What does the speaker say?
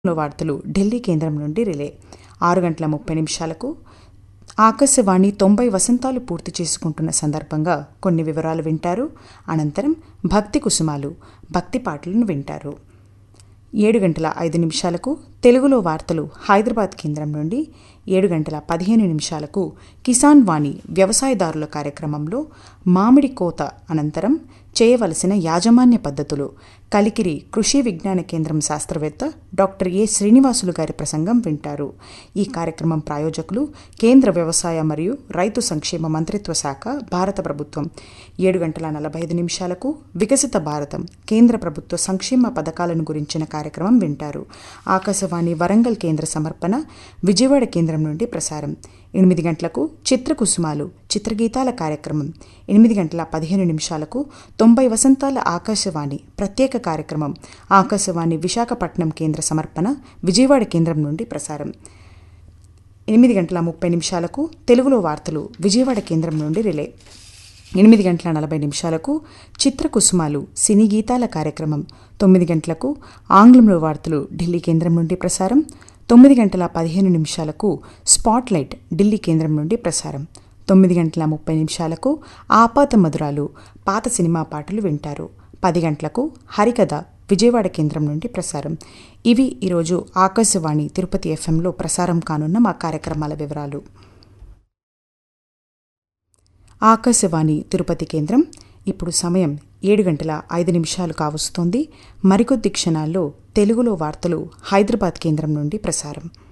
లో వార్తలు ఢిల్లీ కేంద్రం నుండి రిలే ఆరు గంటల ముప్పై నిమిషాలకు ఆకాశవాణి తొంభై వసంతాలు పూర్తి చేసుకుంటున్న సందర్భంగా కొన్ని వివరాలు వింటారు అనంతరం భక్తి కుసుమాలు భక్తి పాటలను వింటారు ఏడు గంటల ఐదు నిమిషాలకు తెలుగులో వార్తలు హైదరాబాద్ కేంద్రం నుండి ఏడు గంటల పదిహేను నిమిషాలకు కిసాన్ వాణి వ్యవసాయదారుల కార్యక్రమంలో మామిడి కోత అనంతరం చేయవలసిన యాజమాన్య పద్ధతులు కలికిరి కృషి విజ్ఞాన కేంద్రం శాస్త్రవేత్త డాక్టర్ ఏ శ్రీనివాసులు గారి ప్రసంగం వింటారు ఈ కార్యక్రమం ప్రాయోజకులు కేంద్ర వ్యవసాయ మరియు రైతు సంక్షేమ మంత్రిత్వ శాఖ భారత ప్రభుత్వం ఏడు గంటల నలభై ఐదు నిమిషాలకు వికసిత భారతం కేంద్ర ప్రభుత్వ సంక్షేమ పథకాలను గురించిన కార్యక్రమం వింటారు ఆకాశవాణి వరంగల్ కేంద్ర సమర్పణ విజయవాడ కేంద్రం నుండి ప్రసారం ఎనిమిది గంటలకు చిత్రకుసుమాలు చిత్రగీతాల కార్యక్రమం ఎనిమిది గంటల పదిహేను నిమిషాలకు తొంభై వసంతాల ఆకాశవాణి ప్రత్యేక కార్యక్రమం ఆకాశవాణి విశాఖపట్నం కేంద్ర సమర్పణ విజయవాడ కేంద్రం నుండి ప్రసారం ఎనిమిది గంటల ముప్పై నిమిషాలకు తెలుగులో వార్తలు విజయవాడ కేంద్రం నుండి రిలే ఎనిమిది గంటల నలభై నిమిషాలకు చిత్రకుసుమాలు సినీ గీతాల కార్యక్రమం తొమ్మిది గంటలకు ఆంగ్లంలో వార్తలు ఢిల్లీ కేంద్రం నుండి ప్రసారం తొమ్మిది గంటల పదిహేను నిమిషాలకు స్పాట్లైట్ ఢిల్లీ కేంద్రం నుండి ప్రసారం తొమ్మిది గంటల ముప్పై నిమిషాలకు ఆపాత మధురాలు పాత సినిమా పాటలు వింటారు పది గంటలకు హరికథ విజయవాడ కేంద్రం నుండి ప్రసారం ఇవి ఈరోజు ఆకాశవాణి తిరుపతి ఎఫ్ఎంలో ప్రసారం కానున్న మా కార్యక్రమాల వివరాలు ఆకాశవాణి తిరుపతి కేంద్రం ఇప్పుడు సమయం ఏడు గంటల ఐదు నిమిషాలు కావస్తోంది మరికొద్ది క్షణాల్లో తెలుగులో వార్తలు హైదరాబాద్ కేంద్రం నుండి ప్రసారం